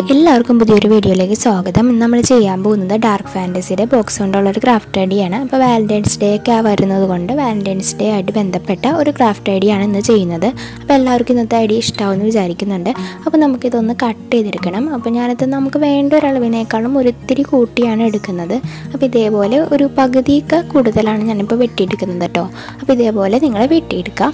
എല്ലാവർക്കും പുതിയൊരു വീഡിയോയിലേക്ക് സ്വാഗതം ഇന്ന് നമ്മൾ ചെയ്യാൻ പോകുന്നത് ഡാർക്ക് ഫാൻറ്റസിയുടെ ബോക്സ് കൊണ്ടുള്ള ഒരു ക്രാഫ്റ്റ് ഐഡിയാണ് അപ്പോൾ വാലൻറ്റൈൻസ് ഡേ ഒക്കെ വരുന്നത് കൊണ്ട് വാലൻറ്റൈൻസ് ഡേ ആയിട്ട് ബന്ധപ്പെട്ട ഒരു ക്രാഫ്റ്റ് ഐഡിയാണ് ഇന്ന് ചെയ്യുന്നത് അപ്പോൾ എല്ലാവർക്കും ഇന്നത്തെ ഐഡിയ ഇഷ്ടമാവുമെന്ന് വിചാരിക്കുന്നുണ്ട് അപ്പോൾ നമുക്കിതൊന്ന് കട്ട് ചെയ്തെടുക്കണം അപ്പോൾ ഞാനിത് നമുക്ക് വേണ്ട ഒരളവിനേക്കാളും ഒരിത്തിരി കൂട്ടിയാണ് എടുക്കുന്നത് അപ്പോൾ ഇതേപോലെ ഒരു പകുതിയൊക്കെ കൂടുതലാണ് ഞാനിപ്പോൾ വെട്ടിയെടുക്കുന്നത് കേട്ടോ അപ്പോൾ ഇതേപോലെ നിങ്ങൾ വെട്ടിയെടുക്കുക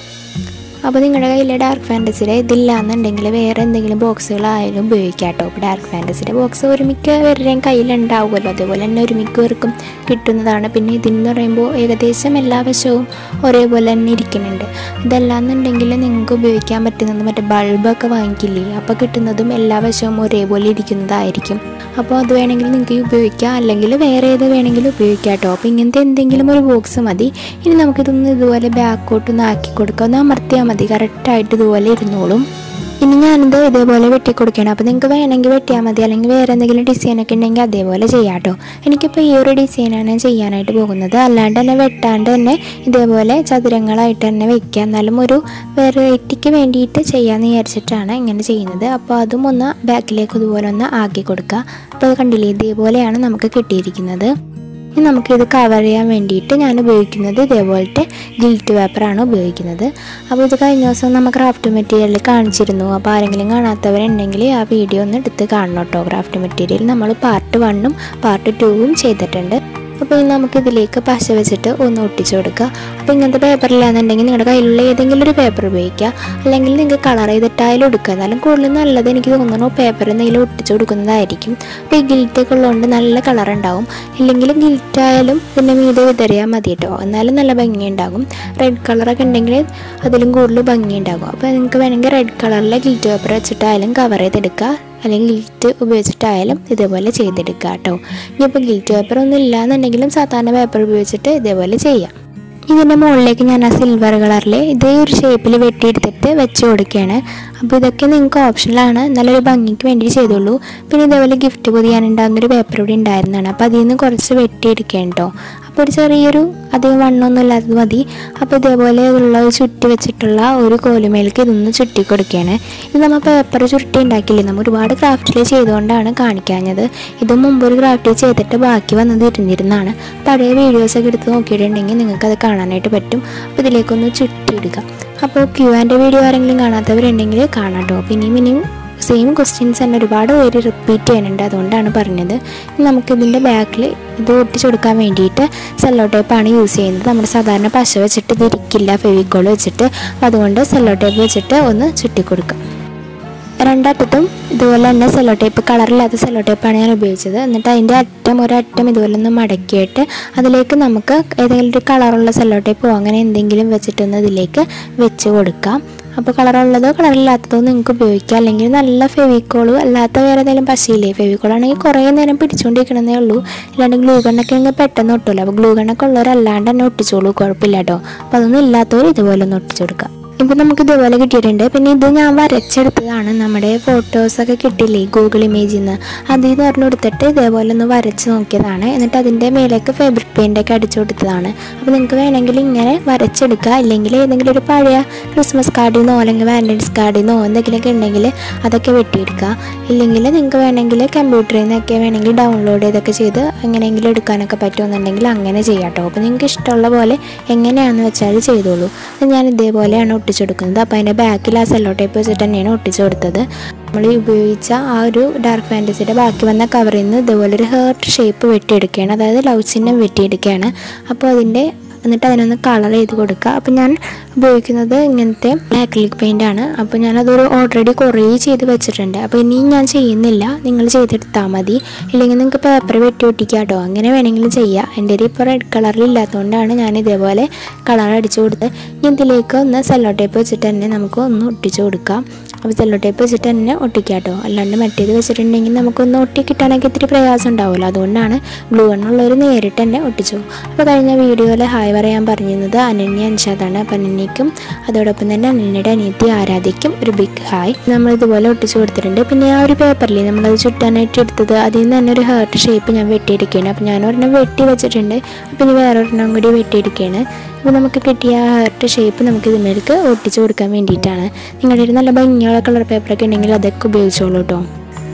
അപ്പോൾ നിങ്ങളുടെ കയ്യിൽ ഡാർക്ക് ഫാൻറ്റസിയുടെ ഇതില്ല എന്നുണ്ടെങ്കിൽ വേറെ എന്തെങ്കിലും ബോക്സുകളായാലും ഉപയോഗിക്കാം കേട്ടോ ഇപ്പോൾ ഡാർക്ക് ഫാൻറ്റസിയുടെ ബോക്സ് ഒരു മിക്ക പേരുടെയും കയ്യിലുണ്ടാവുമല്ലോ അതേപോലെ തന്നെ ഒരു മിക്ക പേർക്കും കിട്ടുന്നതാണ് പിന്നെ ഇതെന്ന് പറയുമ്പോൾ ഏകദേശം എല്ലാ വശവും ഒരേപോലെ തന്നെ ഇരിക്കുന്നുണ്ട് ഇതല്ലാന്നുണ്ടെങ്കിൽ നിങ്ങൾക്ക് ഉപയോഗിക്കാൻ പറ്റുന്നത് മറ്റേ ബൾബൊക്കെ വാങ്ങിക്കില്ലേ അപ്പോൾ കിട്ടുന്നതും എല്ലാ വശവും ഒരേപോലെ ഇരിക്കുന്നതായിരിക്കും അപ്പോൾ അത് വേണമെങ്കിൽ നിങ്ങൾക്ക് ഉപയോഗിക്കാം അല്ലെങ്കിൽ വേറെ ഏത് വേണമെങ്കിലും ഉപയോഗിക്കാം കേട്ടോ അപ്പോൾ ഇങ്ങനത്തെ എന്തെങ്കിലും ഒരു ബോക്സ് മതി ഇനി നമുക്കിതൊന്ന് ഇതുപോലെ ബാക്കോട്ടൊന്ന് ആക്കി കൊടുക്കാം ഒന്ന് അമർത്തിയാൽ മതി കറക്റ്റായിട്ട് ഇതുപോലെ ഇരുന്നോളും ഇനി ഞാനിത് ഇതേപോലെ വെട്ടിക്കൊടുക്കണം അപ്പോൾ നിങ്ങൾക്ക് വേണമെങ്കിൽ വെട്ടിയാൽ മതി അല്ലെങ്കിൽ വേറെ എന്തെങ്കിലും ഡിസൈനൊക്കെ ഉണ്ടെങ്കിൽ അതേപോലെ ചെയ്യാം കേട്ടോ എനിക്കിപ്പോൾ ഈ ഒരു ഡിസൈനാണ് ചെയ്യാനായിട്ട് പോകുന്നത് അല്ലാണ്ട് തന്നെ വെട്ടാണ്ട് തന്നെ ഇതേപോലെ ചതുരങ്ങളായിട്ട് തന്നെ വെക്കുക എന്നാലും ഒരു വെറൈറ്റിക്ക് വേണ്ടിയിട്ട് ചെയ്യാമെന്ന് വിചാരിച്ചിട്ടാണ് ഇങ്ങനെ ചെയ്യുന്നത് അപ്പോൾ അതും ഒന്ന് ബാക്കിലേക്ക് ഇതുപോലെ ഒന്ന് ആക്കി കൊടുക്കുക അപ്പോൾ അത് കണ്ടില്ലേ ഇതേപോലെയാണ് നമുക്ക് കിട്ടിയിരിക്കുന്നത് ഇനി നമുക്കിത് കവർ ചെയ്യാൻ വേണ്ടിയിട്ട് ഞാൻ ഉപയോഗിക്കുന്നത് ഇതേപോലത്തെ ഗിൽറ്റ് പേപ്പറാണ് ഉപയോഗിക്കുന്നത് അപ്പോൾ ഇത് കഴിഞ്ഞ ദിവസം നമ്മൾ ക്രാഫ്റ്റ് മെറ്റീരിയൽ കാണിച്ചിരുന്നു അപ്പോൾ ആരെങ്കിലും കാണാത്തവരുണ്ടെങ്കിൽ ആ വീഡിയോ ഒന്ന് എടുത്ത് കാണണം കേട്ടോ ക്രാഫ്റ്റ് മെറ്റീരിയൽ നമ്മൾ പാർട്ട് വണ്ണും പാർട്ട് ടൂവും ചെയ്തിട്ടുണ്ട് അപ്പോൾ ഇനി നമുക്ക് ഇതിലേക്ക് പശ വെച്ചിട്ട് ഒന്ന് ഒട്ടിച്ചു കൊടുക്കുക അപ്പോൾ ഇങ്ങനത്തെ പേപ്പറില്ലാന്നുണ്ടെങ്കിൽ നിങ്ങളുടെ കയ്യിലുള്ള ഏതെങ്കിലും ഒരു പേപ്പർ ഉപയോഗിക്കുക അല്ലെങ്കിൽ നിങ്ങൾക്ക് കളർ ചെയ്തിട്ടായാലും എടുക്കുക എന്നാലും കൂടുതൽ നല്ലത് എനിക്ക് തോന്നുന്നു പേപ്പർ എന്തെങ്കിലും ഒട്ടിച്ചു കൊടുക്കുന്നതായിരിക്കും അപ്പോൾ ഈ ഗിൽറ്റൊക്കെ ഉള്ളതുകൊണ്ട് നല്ല കളർ ഉണ്ടാവും ഇല്ലെങ്കിൽ ഗിൽറ്റ് ആയാലും പിന്നെ മീതെ വിതറിയാൽ മതി കേട്ടോ എന്നാലും നല്ല ഭംഗി ഉണ്ടാകും റെഡ് കളറൊക്കെ ഉണ്ടെങ്കിൽ അതിലും കൂടുതൽ ഭംഗി ഉണ്ടാകും അപ്പോൾ നിങ്ങൾക്ക് വേണമെങ്കിൽ റെഡ് കളറിലെ ഗിൽറ്റ് പേപ്പർ വെച്ചിട്ടായാലും കവർ ചെയ്തെടുക്കുക അല്ലെങ്കിൽ ഗിൽറ്റ് ഉപയോഗിച്ചിട്ടായാലും ഇതേപോലെ ചെയ്തെടുക്കുക കേട്ടോ ഇനിയിപ്പോൾ ഗിൽറ്റ് പേപ്പർ ഒന്നും ഇല്ലാന്നുണ്ടെങ്കിലും സാധാരണ പേപ്പർ ഉപയോഗിച്ചിട്ട് ഇതേപോലെ ചെയ്യാം ഇതിൻ്റെ മുകളിലേക്ക് ഞാൻ ആ സിൽവർ കളറിൽ ഇതേ ഒരു ഷേപ്പിൽ വെട്ടിയെടുത്തിട്ട് വെച്ച് കൊടുക്കുകയാണ് അപ്പോൾ ഇതൊക്കെ നിങ്ങൾക്ക് ഓപ്ഷനിലാണ് നല്ലൊരു ഭംഗിക്ക് വേണ്ടി ചെയ്തോളൂ പിന്നെ ഇതേപോലെ ഗിഫ്റ്റ് പൊതിയാനുണ്ടാകുന്നൊരു പേപ്പർ ഇവിടെ ഉണ്ടായിരുന്നതാണ് അപ്പോൾ അതിൽ നിന്ന് കുറച്ച് വെട്ടിയെടുക്കുകയാണ് കേട്ടോ അപ്പോൾ ഒരു ചെറിയൊരു അധികം വണ്ണമൊന്നും ഇല്ലാത്തത് മതി അപ്പോൾ ഇതേപോലെ ഉള്ള ഒരു ചുറ്റി വെച്ചിട്ടുള്ള ഒരു കോലുമേലേക്ക് ഇതൊന്ന് ചുറ്റി കൊടുക്കുകയാണ് ഇത് നമ്മൾ പേപ്പർ ചുരുട്ടി ഉണ്ടാക്കില്ലേ നമ്മൾ ഒരുപാട് ക്രാഫ്റ്റിൽ ചെയ്തുകൊണ്ടാണ് കാണിക്കാഞ്ഞത് ഇത് മുമ്പ് ഒരു ക്രാഫ്റ്റിൽ ചെയ്തിട്ട് ബാക്കി വന്നത് ഇരുന്നിരുന്നാണ് പഴയ വീഡിയോസൊക്കെ എടുത്ത് നോക്കിയിട്ടുണ്ടെങ്കിൽ നിങ്ങൾക്ക് അത് കാണാനായിട്ട് പറ്റും അപ്പോൾ ഇതിലേക്കൊന്ന് ചുറ്റിയിടുക അപ്പോൾ ക്യൂ ആൻഡ് വീഡിയോ ആരെങ്കിലും കാണാത്തവരുണ്ടെങ്കിൽ കാണാം കേട്ടോ പിന്നെയും ഇനിയും സെയിം ക്വസ്റ്റ്യൻസ് തന്നെ ഒരുപാട് പേര് റിപ്പീറ്റ് ചെയ്യുന്നുണ്ട് അതുകൊണ്ടാണ് പറഞ്ഞത് ഇനി നമുക്കിതിൻ്റെ ബാക്കിൽ ഇത് ഒട്ടിച്ചു കൊടുക്കാൻ വേണ്ടിയിട്ട് സെല്ലോ ടേപ്പാണ് യൂസ് ചെയ്യുന്നത് നമ്മുടെ സാധാരണ പശ വെച്ചിട്ട് ഇത് ഇരിക്കില്ല ഫെവിക്കോൾ വെച്ചിട്ട് അപ്പോൾ അതുകൊണ്ട് സെല്ലോ ടേപ്പ് വെച്ചിട്ട് ഒന്ന് ചുറ്റി കൊടുക്കാം രണ്ടറ്റത്തും ഇതുപോലെ തന്നെ സെല്ലോ ടേപ്പ് കളറില്ലാത്ത സെല്ലോ ടേപ്പാണ് ഞാൻ ഉപയോഗിച്ചത് എന്നിട്ട് അതിൻ്റെ അറ്റം ഒരറ്റം ഇതുപോലെ ഒന്ന് മടക്കിയിട്ട് അതിലേക്ക് നമുക്ക് ഏതെങ്കിലും ഒരു കളറുള്ള സെല്ലോ ടേപ്പോ അങ്ങനെ എന്തെങ്കിലും വെച്ചിട്ടൊന്ന് ഇതിലേക്ക് വെച്ച് കൊടുക്കാം അപ്പോൾ കളറുള്ളതോ കളറില്ലാത്തതോ നിങ്ങൾക്ക് ഉപയോഗിക്കാം അല്ലെങ്കിൽ നല്ല ഫെവിക്കോള് അല്ലാത്ത വേറെ ഏതെങ്കിലും പശയില്ലേ ഫെവിക്കോൾ ആണെങ്കിൽ കുറേ നേരം പിടിച്ചുകൊണ്ടിരിക്കണമെന്നേ ഉള്ളൂ ഇല്ലാണ്ട് ഗ്ലൂ ഗണ്ണൊക്കെ ആണെങ്കിൽ പെട്ടെന്ന് ഒട്ടുമല്ലോ അപ്പോൾ ഗ്ലൂ ഗണ്ണൊക്കെ ഉള്ളവരല്ലാണ്ട് തന്നെ ഒട്ടിച്ചോളൂ കുഴപ്പമില്ല കേട്ടോ അപ്പോൾ അതൊന്നും ഇല്ലാത്തവർ ഇതുപോലെ ഒന്ന് ഒട്ടിച്ചു കൊടുക്കുക ഇപ്പം നമുക്ക് ഇതുപോലെ കിട്ടിയിട്ടുണ്ട് പിന്നെ ഇത് ഞാൻ വരച്ചെടുത്തതാണ് നമ്മുടെ ഫോട്ടോസൊക്കെ കിട്ടില്ലേ ഗൂഗിൾ ഇമേജിൽ നിന്ന് അതിൽ നിന്ന് പറഞ്ഞു കൊടുത്തിട്ട് ഇതേപോലെ ഒന്ന് വരച്ച് നോക്കിയതാണ് എന്നിട്ട് അതിൻ്റെ മേലേക്ക് ഫാബ്രിക് പെയിൻ്റൊക്കെ അടിച്ചു കൊടുത്തതാണ് അപ്പോൾ നിങ്ങൾക്ക് വേണമെങ്കിൽ ഇങ്ങനെ വരച്ചെടുക്കുക അല്ലെങ്കിൽ ഏതെങ്കിലും ഒരു പഴയ ക്രിസ്മസ് കാർഡിൽ നിന്നോ അല്ലെങ്കിൽ വാലൻറ്റൈൻസ് കാർഡിൽ നിന്നോ എന്തെങ്കിലുമൊക്കെ ഉണ്ടെങ്കിൽ അതൊക്കെ വെട്ടിയെടുക്കുക ഇല്ലെങ്കിൽ നിങ്ങൾക്ക് വേണമെങ്കിൽ കമ്പ്യൂട്ടറിൽ നിന്നൊക്കെ വേണമെങ്കിൽ ഡൗൺലോഡ് ചെയ്തൊക്കെ ചെയ്ത് എങ്ങനെയെങ്കിലും എടുക്കാനൊക്കെ പറ്റുമെന്നുണ്ടെങ്കിൽ അങ്ങനെ ചെയ്യാം കേട്ടോ അപ്പോൾ നിങ്ങൾക്ക് ഇഷ്ടമുള്ള പോലെ എങ്ങനെയാണെന്ന് വെച്ചാൽ ചെയ്തോളൂ അത് ഞാൻ ഇതേപോലെയാണ് ഒട്ടിച്ചു കൊടുക്കുന്നത് അപ്പോൾ അതിൻ്റെ ബാക്കിൽ ആ സെല്ലോ ടേപ്പ് വെച്ചിട്ട് തന്നെയാണ് ഒട്ടിച്ചു കൊടുത്തത് നമ്മൾ ഈ ഉപയോഗിച്ച ആ ഒരു ഡാർക്ക് ഫാൻറ്റസിയുടെ ബാക്കി വന്ന കവറിൽ നിന്ന് ഇതുപോലെ ഒരു ഹേർട്ട് ഷേപ്പ് വെട്ടിയെടുക്കുകയാണ് അതായത് ലവ് ചിഹ്നം വെട്ടിയെടുക്കുകയാണ് അപ്പോൾ അതിൻ്റെ എന്നിട്ട് അതിനൊന്ന് കളർ ചെയ്ത് കൊടുക്കുക അപ്പോൾ ഞാൻ ഉപയോഗിക്കുന്നത് ഇങ്ങനത്തെ ആക്രിലിക് പെയിൻ്റ് ആണ് അപ്പോൾ ഞാനതൊരു ഓൾറെഡി കുറേ ചെയ്ത് വെച്ചിട്ടുണ്ട് അപ്പോൾ ഇനിയും ഞാൻ ചെയ്യുന്നില്ല നിങ്ങൾ ചെയ്തെടുത്താൽ മതി ഇല്ലെങ്കിൽ നിങ്ങൾക്ക് പേപ്പർ വെട്ടി ഒട്ടിക്കുക കേട്ടോ അങ്ങനെ വേണമെങ്കിലും ചെയ്യാം എൻ്റെ ഇപ്പോൾ റെഡ് കളറിൽ ഇല്ലാത്തതുകൊണ്ടാണ് ഞാൻ ഇതേപോലെ കളർ അടിച്ചു കൊടുത്തത് ഇനി ഇതിലേക്ക് ഒന്ന് സെല്ലോ ടേപ്പ് വെച്ചിട്ട് തന്നെ നമുക്ക് ഒന്ന് ഒട്ടിച്ചു കൊടുക്കാം അപ്പോൾ സെല്ലോ ടേപ്പ് വെച്ചിട്ട് തന്നെ ഒട്ടിക്കാം കേട്ടോ അല്ലാണ്ട് മറ്റേത് വെച്ചിട്ടുണ്ടെങ്കിൽ നമുക്കൊന്ന് ഒട്ടി കിട്ടാനൊക്കെ ഇത്തിരി പ്രയാസം ഉണ്ടാവുമല്ലോ അതുകൊണ്ടാണ് ഗ്ലൂ ഗണ്ണുള്ളവർ നേരിട്ട് തന്നെ ഒട്ടിച്ചു അപ്പോൾ കഴിഞ്ഞ വീഡിയോയിൽ ഹായ് പറയാൻ പറഞ്ഞിരുന്നത് അനന്യ അൻഷാദാണ് അപ്പോൾ അനന്യയ്ക്കും അതോടൊപ്പം തന്നെ അനന്യയുടെ അനിയത്തി ആരാധിക്കും ഒരു ബിഗ് ഹായ് നമ്മൾ ഇതുപോലെ ഒട്ടിച്ചു കൊടുത്തിട്ടുണ്ട് പിന്നെ ആ ഒരു പേപ്പറിൽ നമ്മളത് ചുറ്റാനായിട്ട് എടുത്തത് അതിൽ നിന്ന് തന്നെ ഒരു ഹേർട്ട് ഷേപ്പ് ഞാൻ വെട്ടിയെടുക്കുകയാണ് അപ്പോൾ ഞാൻ ഒരെണ്ണം വെട്ടി വെച്ചിട്ടുണ്ട് അപ്പോൾ ഇനി വേറൊരെണ്ണം കൂടി വെട്ടിയെടുക്കുകയാണ് അപ്പോൾ നമുക്ക് കിട്ടിയ ഹാർട്ട് ഷേപ്പ് നമുക്ക് ഇതിലേക്ക് ഒട്ടിച്ച് കൊടുക്കാൻ വേണ്ടിയിട്ടാണ് നിങ്ങളുടെ ഒരു നല്ല ഭംഗിയുള്ള കളർ പേപ്പറൊക്കെ ഉണ്ടെങ്കിൽ അതൊക്കെ ഉപയോഗിച്ചോളൂ കേട്ടോ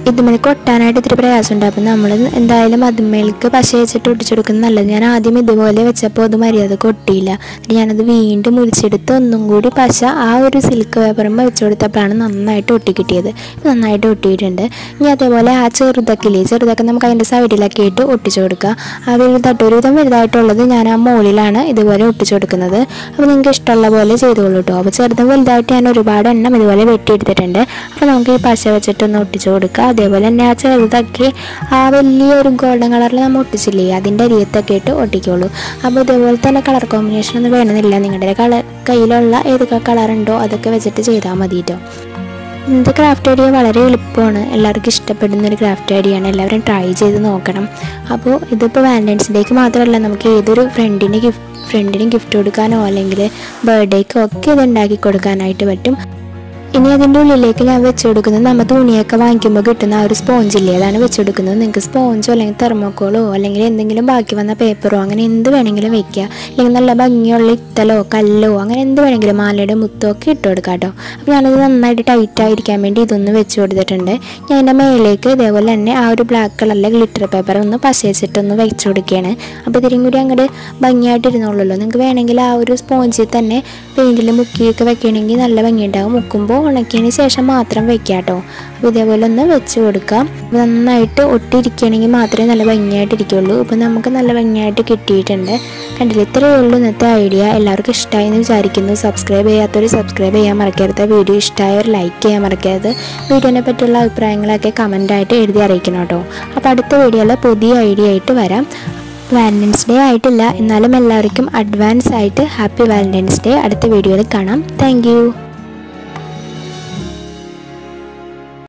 ഇതുമേലേക്ക് ഒട്ടാനായിട്ട് ഇത്തിരി പ്രയാസമുണ്ട് അപ്പം നമ്മൾ എന്തായാലും അതുമേലേക്ക് പശ വെച്ചിട്ട് ഒട്ടിച്ചു കൊടുക്കുന്നത് നല്ലത് ഞാൻ ആദ്യം ഇതുപോലെ വെച്ചപ്പോൾ അത് മര്യാദക്ക് ഒട്ടിയില്ല എന്നിട്ട് ഞാനത് വീണ്ടും മുറിച്ചെടുത്ത് ഒന്നും കൂടി പശ ആ ഒരു സിൽക്ക് പേപ്പറുമ്പോൾ വെച്ച് കൊടുത്തപ്പോഴാണ് നന്നായിട്ട് ഒട്ടി കിട്ടിയത് ഇത് നന്നായിട്ട് ഒട്ടിയിട്ടുണ്ട് ഇനി അതേപോലെ ആ ചെറുതക്കില്ലേ ചെറുതൊക്കെ നമുക്ക് അതിൻ്റെ സൈഡിലൊക്കെ ഇട്ട് ഒട്ടിച്ചു കൊടുക്കുക ആ വലുതായിട്ട് ഒരുവിധം വലുതായിട്ടുള്ളത് ഞാൻ ആ മുകളിലാണ് ഇതുപോലെ ഒട്ടിച്ചു കൊടുക്കുന്നത് അപ്പോൾ നിങ്ങൾക്ക് ഇഷ്ടമുള്ള പോലെ ചെയ്തോളൂ കേട്ടോ അപ്പോൾ ചെറുതും വലുതായിട്ട് ഞാൻ ഒരുപാട് എണ്ണം ഇതുപോലെ വെട്ടിയെടുത്തിട്ടുണ്ട് അപ്പോൾ നമുക്ക് ഈ പശ വെച്ചിട്ടൊന്ന് ഒട്ടിച്ചു കൊടുക്കുക അതേപോലെ തന്നെ ആ ചെറുതൊക്കെ ആ വലിയൊരു ഗോൾഡൻ കളറിൽ നമ്മൾ ഒട്ടിച്ചില്ലേ അതിൻ്റെ അരിയത്തൊക്കെ ഇട്ട് ഒട്ടിക്കോളൂ അപ്പോൾ ഇതേപോലെ തന്നെ കളർ കോമ്പിനേഷൻ ഒന്നും വേണമെന്നില്ല നിങ്ങളുടെ കളർ കയ്യിലുള്ള ഏതൊക്കെ കളർ ഉണ്ടോ അതൊക്കെ വെച്ചിട്ട് ചെയ്താൽ മതി കേട്ടോ ഇന്നത്തെ ക്രാഫ്റ്റ് ഐഡിയ വളരെ എളുപ്പമാണ് എല്ലാവർക്കും ഇഷ്ടപ്പെടുന്ന ഒരു ക്രാഫ്റ്റ് ഐഡിയ ആണ് എല്ലാവരും ട്രൈ ചെയ്ത് നോക്കണം അപ്പോൾ ഇതിപ്പോൾ വാലൻറ്റൈൻസ് ഡേക്ക് മാത്രമല്ല നമുക്ക് ഏതൊരു ഫ്രണ്ടിന് ഗിഫ്റ്റ് ഫ്രണ്ടിന് ഗിഫ്റ്റ് കൊടുക്കാനോ അല്ലെങ്കിൽ ബർത്ത്ഡേക്കോ ഒക്കെ ഇത് ഉണ്ടാക്കി കൊടുക്കാനായിട്ട് പറ്റും ഇനി അതിൻ്റെ ഉള്ളിലേക്ക് ഞാൻ വെച്ച് കൊടുക്കുന്നത് നമ്മൾ തുണിയൊക്കെ വാങ്ങിക്കുമ്പോൾ കിട്ടുന്ന ആ ഒരു സ്പോഞ്ചില്ലേ അതാണ് വെച്ച് കൊടുക്കുന്നത് നിങ്ങൾക്ക് സ്പോഞ്ചോ അല്ലെങ്കിൽ തെർമോക്കോളോ അല്ലെങ്കിൽ എന്തെങ്കിലും ബാക്കി വന്ന പേപ്പറോ അങ്ങനെ എന്ത് വേണമെങ്കിലും വെക്കുക അല്ലെങ്കിൽ നല്ല ഭംഗിയുള്ള ഇത്തലോ കല്ലോ അങ്ങനെ എന്ത് വേണമെങ്കിലും മാലയുടെ മുത്തോ ഒക്കെ ഇട്ട് കൊടുക്കാം കേട്ടോ അപ്പോൾ ഞാനത് നന്നായിട്ട് ടൈറ്റ് ആയിരിക്കാൻ വേണ്ടി ഇതൊന്ന് വെച്ച് കൊടുത്തിട്ടുണ്ട് ഞാൻ അതിൻ്റെ മേലേക്ക് ഇതേപോലെ തന്നെ ആ ഒരു ബ്ലാക്ക് കളറിലെ ഗ്ലിറ്റർ പേപ്പർ ഒന്ന് പശ വെച്ചിട്ടൊന്ന് വെച്ച് കൊടുക്കുകയാണ് അപ്പോൾ ഇതിനും കൂടി അങ്ങോട്ട് ഭംഗിയായിട്ട് ഇരുന്നോളൂല്ലോ നിങ്ങൾക്ക് വേണമെങ്കിൽ ആ ഒരു സ്പോഞ്ചിൽ തന്നെ പെയിൻറ്റിൽ മുക്കിയൊക്കെ വെക്കുകയാണെങ്കിൽ നല്ല ഭംഗിയുണ്ടാകും മുക്കുമ്പോൾ ഉണക്കിയതിന് ശേഷം മാത്രം വെക്കുക കേട്ടോ അപ്പോൾ ഇതേപോലെ ഒന്ന് വെച്ച് കൊടുക്കാം നന്നായിട്ട് ഒട്ടിയിരിക്കുകയാണെങ്കിൽ മാത്രമേ നല്ല ഭംഗിയായിട്ട് ഇരിക്കുള്ളൂ ഇപ്പോൾ നമുക്ക് നല്ല ഭംഗിയായിട്ട് കിട്ടിയിട്ടുണ്ട് കണ്ടില്ല ഇത്രയേ ഉള്ളൂ ഇന്നത്തെ ഐഡിയ എല്ലാവർക്കും ഇഷ്ടമായി എന്ന് വിചാരിക്കുന്നു സബ്സ്ക്രൈബ് ചെയ്യാത്തവർ സബ്സ്ക്രൈബ് ചെയ്യാൻ മറക്കരുത് വീഡിയോ ഇഷ്ടമായവർ ലൈക്ക് ചെയ്യാൻ മറക്കരുത് വീഡിയോനെ പറ്റിയുള്ള അഭിപ്രായങ്ങളൊക്കെ കമൻ്റായിട്ട് എഴുതി അറിയിക്കണം കേട്ടോ അപ്പോൾ അടുത്ത വീഡിയോയിൽ പുതിയ ഐഡിയ ആയിട്ട് വരാം വാലൻറ്റൈൻസ് ഡേ ആയിട്ടില്ല എന്നാലും എല്ലാവർക്കും അഡ്വാൻസ് ആയിട്ട് ഹാപ്പി വാലൻറ്റൈൻസ് ഡേ അടുത്ത വീഡിയോയിൽ കാണാം താങ്ക്